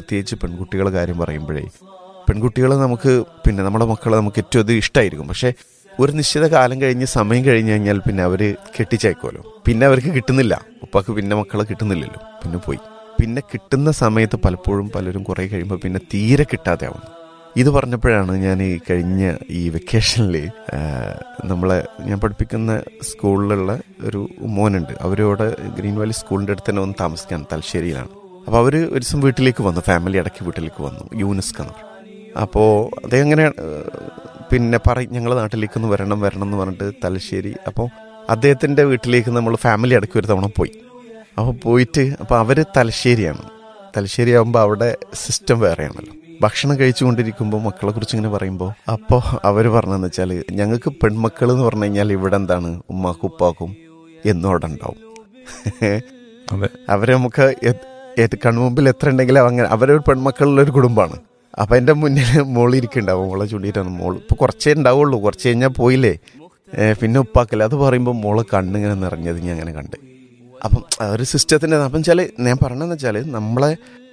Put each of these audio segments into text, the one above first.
പ്രത്യേകിച്ച് പെൺകുട്ടികളെ കാര്യം പറയുമ്പോഴേ പെൺകുട്ടികളെ നമുക്ക് പിന്നെ നമ്മുടെ മക്കളെ നമുക്ക് ഏറ്റവും അത് ഇഷ്ടമായിരിക്കും പക്ഷേ ഒരു നിശ്ചിത കാലം കഴിഞ്ഞ് സമയം കഴിഞ്ഞ് കഴിഞ്ഞാൽ പിന്നെ അവർ കെട്ടിച്ചയക്കുമല്ലോ പിന്നെ അവർക്ക് കിട്ടുന്നില്ല ഉപ്പാക്ക് പിന്നെ മക്കളെ കിട്ടുന്നില്ലല്ലോ പിന്നെ പോയി പിന്നെ കിട്ടുന്ന സമയത്ത് പലപ്പോഴും പലരും കുറേ കഴിയുമ്പോൾ പിന്നെ തീരെ കിട്ടാതെ ആവുന്നു ഇത് പറഞ്ഞപ്പോഴാണ് ഞാൻ ഈ കഴിഞ്ഞ ഈ വെക്കേഷനിൽ നമ്മളെ ഞാൻ പഠിപ്പിക്കുന്ന സ്കൂളിലുള്ള ഒരു മോനുണ്ട് അവരോട് ഗ്രീൻ വാലി സ്കൂളിൻ്റെ അടുത്ത് തന്നെ വന്ന് താമസിക്കാൻ തലശ്ശേരിയിലാണ് അപ്പോൾ അവർ ഒരു ദിവസം വീട്ടിലേക്ക് വന്നു ഫാമിലി അടക്കി വീട്ടിലേക്ക് വന്നു യൂനിസ്ക എന്ന് പറയും അപ്പോൾ അദ്ദേഹം ഇങ്ങനെ ഏഹ്, പിന്നെ പറയും ഞങ്ങളുടെ നാട്ടിലേക്ക് ഒന്ന് വരണം വരണം എന്ന് പറഞ്ഞിട്ട് തലശ്ശേരി അപ്പോൾ അദ്ദേഹത്തിൻ്റെ വീട്ടിലേക്ക് നമ്മൾ ഫാമിലി അടക്കി ഒരു തവണ പോയി അപ്പോൾ പോയിട്ട് അപ്പോൾ അവർ തലശ്ശേരിയാണ് തലശ്ശേരി ആകുമ്പോൾ അവിടെ സിസ്റ്റം വേറെയാണല്ലോ ഭക്ഷണം കഴിച്ചുകൊണ്ടിരിക്കുമ്പോൾ മക്കളെ കുറിച്ച് ഇങ്ങനെ പറയുമ്പോൾ അപ്പോൾ അവർ പറഞ്ഞതെന്ന് വെച്ചാൽ ഞങ്ങൾക്ക് പെൺമക്കൾ എന്ന് പറഞ്ഞു കഴിഞ്ഞാൽ ഇവിടെ എന്താണ് ഉമ്മാക്കും ഉപ്പാക്കും എന്നും അവിടെ ഉണ്ടാവും അതെ അവരെ നമുക്ക് എ- ഏത് കൺമുമ്പിൽ എത്ര ഉണ്ടെങ്കിലും അങ്ങനെ അവരൊരു പെൺമക്കളുള്ള ഒരു കുടുംബമാണ് അപ്പൊ എന്റെ മുന്നിൽ മോള് ഇരിക്കുന്നുണ്ടാവും മോളെ ചൂണ്ടിയിട്ടാണ് മോള് ഇപ്പൊ കുറച്ചേ ഉണ്ടാവുള്ളൂ കുറച്ച് കഴിഞ്ഞാൽ പോയില്ലേ ഏ, പിന്നെ ഉപ്പാക്കല്ല അത് പറയുമ്പോൾ മോള് കണ്ണിങ്ങനെ നിറഞ്ഞത് ഞാൻ അങ്ങനെ കണ്ട് അപ്പം ആ ഒരു സിസ്റ്റത്തിന്റെ അപ്പം വെച്ചാൽ ഞാൻ പറഞ്ഞതെന്ന് വെച്ചാൽ നമ്മളെ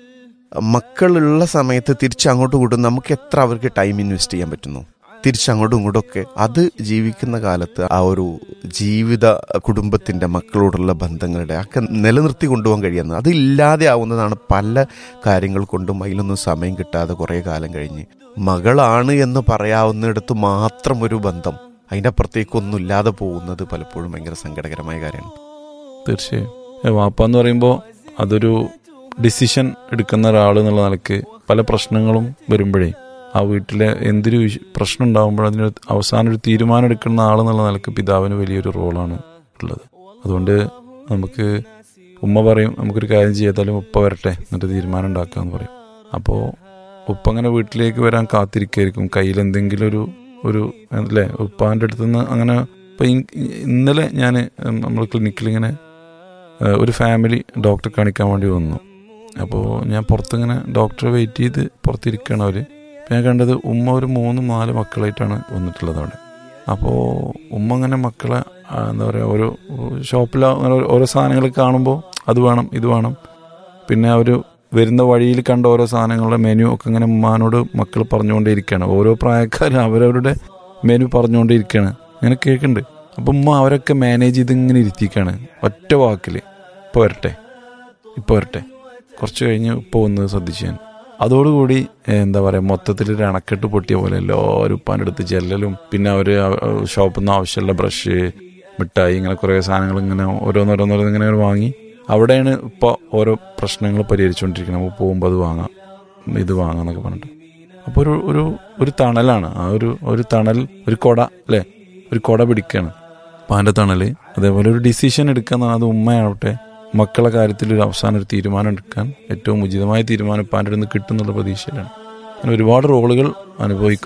മക്കളുള്ള സമയത്ത് തിരിച്ചങ്ങോട്ടും ഇങ്ങോട്ടും നമുക്ക് എത്ര അവർക്ക് ടൈം ഇൻവെസ്റ്റ് ചെയ്യാൻ പറ്റുന്നു തിരിച്ചങ്ങോട്ടും ഇങ്ങോട്ടും ഒക്കെ അത് ജീവിക്കുന്ന കാലത്ത് ആ ഒരു ജീവിത കുടുംബത്തിന്റെ മക്കളോടുള്ള ബന്ധങ്ങളുടെ ഒക്കെ നിലനിർത്തി കൊണ്ടുപോകാൻ കഴിയുന്നത് അത് ഇല്ലാതെ ആവുന്നതാണ് പല കാര്യങ്ങൾ കൊണ്ടും അതിലൊന്നും സമയം കിട്ടാതെ കുറേ കാലം കഴിഞ്ഞ് മകളാണ് എന്ന് പറയാവുന്നിടത്ത് മാത്രം ഒരു ബന്ധം അതിൻ്റെ അപ്പുറത്തേക്കൊന്നും ഇല്ലാതെ പോകുന്നത് പലപ്പോഴും ഭയങ്കര സങ്കടകരമായ കാര്യമാണ് തീർച്ചയായും ഏ, വാപ്പ എന്ന് പറയുമ്പോൾ അതൊരു ഡിസിഷൻ എടുക്കുന്ന ഒരാൾ എന്നുള്ള നിലക്ക് പല പ്രശ്നങ്ങളും വരുമ്പോഴേ ആ വീട്ടിലെ എന്തൊരു വിഷ- പ്രശ്നം ഉണ്ടാകുമ്പോഴും അതിന് അവസാനം ഒരു തീരുമാനം എടുക്കുന്ന ആൾ എന്നുള്ള നിലക്ക് പിതാവിന് വലിയൊരു റോളാണ് ഉള്ളത് അതുകൊണ്ട് നമുക്ക് ഉമ്മ പറയും നമുക്കൊരു കാര്യം ചെയ്താലും ഉപ്പ വരട്ടെ എന്നിട്ട് തീരുമാനം ഉണ്ടാക്കാന്ന് പറയും അപ്പോൾ ഉപ്പ അങ്ങനെ വീട്ടിലേക്ക് വരാൻ കാത്തിരിക്കായിരിക്കും കയ്യിൽ എന്തെങ്കിലും ഒരു ഒരു അല്ലേ ഉപ്പാൻ്റെ അടുത്ത് നിന്ന് അങ്ങനെ ഇപ്പം ഇന്നലെ ഞാൻ നമ്മൾ ക്ലിനിക്കിൽ ഇങ്ങനെ ഏഹ്, ഒരു ഫാമിലി ഡോക്ടറെ കാണിക്കാൻ വേണ്ടി വന്നു അപ്പോൾ ഞാൻ പുറത്തിങ്ങനെ ഡോക്ടറെ വെയിറ്റ് ചെയ്ത് പുറത്തിരിക്കുകയാണ് അവർ അപ്പോൾ ഞാൻ കണ്ടത് ഉമ്മ ഒരു മൂന്ന് നാല് മക്കളായിട്ടാണ് വന്നിട്ടുള്ളത് അവിടെ അപ്പോൾ ഉമ്മ അങ്ങനെ മക്കളെ ആ, എന്താ പറയുക ഓരോ ഷോപ്പിൽ അങ്ങനെ ഓരോ സാധനങ്ങൾ കാണുമ്പോൾ അത് വേണം ഇത് വേണം പിന്നെ അവർ വരുന്ന വഴിയിൽ കണ്ട ഓരോ സാധനങ്ങളുടെ മെനു ഒക്കെ ഇങ്ങനെ ഉമ്മാനോട് മക്കൾ പറഞ്ഞുകൊണ്ടേയിരിക്കുകയാണ് ഓരോ പ്രായക്കാരും അവരവരുടെ മെനു പറഞ്ഞുകൊണ്ടേയിരിക്കുകയാണ് അങ്ങനെ കേൾക്കുന്നുണ്ട് അപ്പം ഉമ്മ അവരൊക്കെ മാനേജ് ചെയ്ത് ഇങ്ങനെ ഇരുത്തിക്കാണ് ഒറ്റ വാക്കിൽ ഇപ്പോൾ വരട്ടെ ഇപ്പോൾ വരട്ടെ കുറച്ച് കഴിഞ്ഞ് ഇപ്പോൾ വന്ന് ശ്രദ്ധിച്ചു ഞാൻ അതോടുകൂടി ഏഹ്, എന്താ പറയുക മൊത്തത്തിൽ ഒരു അണക്കെട്ട് പൊട്ടിയ പോലെ എല്ലാവരും ഉപ്പാൻ്റെ അടുത്ത് ചെല്ലലും പിന്നെ അവർ ഷോപ്പിൽ നിന്ന് ആവശ്യമുള്ള ബ്രഷ് മിഠായി ഇങ്ങനെ കുറേ സാധനങ്ങൾ ഇങ്ങനെ ഓരോന്നോരോന്നോരോന്ന് ഇങ്ങനെ വാങ്ങി അവിടെയാണ് ഇപ്പോൾ ഓരോ പ്രശ്നങ്ങൾ പരിഹരിച്ചുകൊണ്ടിരിക്കുന്നത് നമുക്ക് പോകുമ്പോൾ അത് വാങ്ങാം ഇത് വാങ്ങാം എന്നൊക്കെ പറഞ്ഞിട്ട് അപ്പോൾ ഒരു ഒരു ഒരു തണലാണ് ആ ഒരു ഒരു തണൽ ഒരു കൊട അല്ലേ ഒരു കൊട പിടിക്കുകയാണ് പാൻ്റെ തണൽ അതേപോലെ ഒരു ഡിസിഷൻ എടുക്കാൻ അത് ഉമ്മയാവട്ടെ മക്കളെ കാര്യത്തിൽ ഒരു അവസാനം ഒരു തീരുമാനം എടുക്കാൻ ഏറ്റവും ഉചിതമായ തീരുമാനം പാൻ്റെ അടുത്ത് നിന്ന് കിട്ടുന്നുള്ള പ്രതീക്ഷയിലാണ് അങ്ങനെ ഒരുപാട് റോളുകൾ അനുഭവിക്കും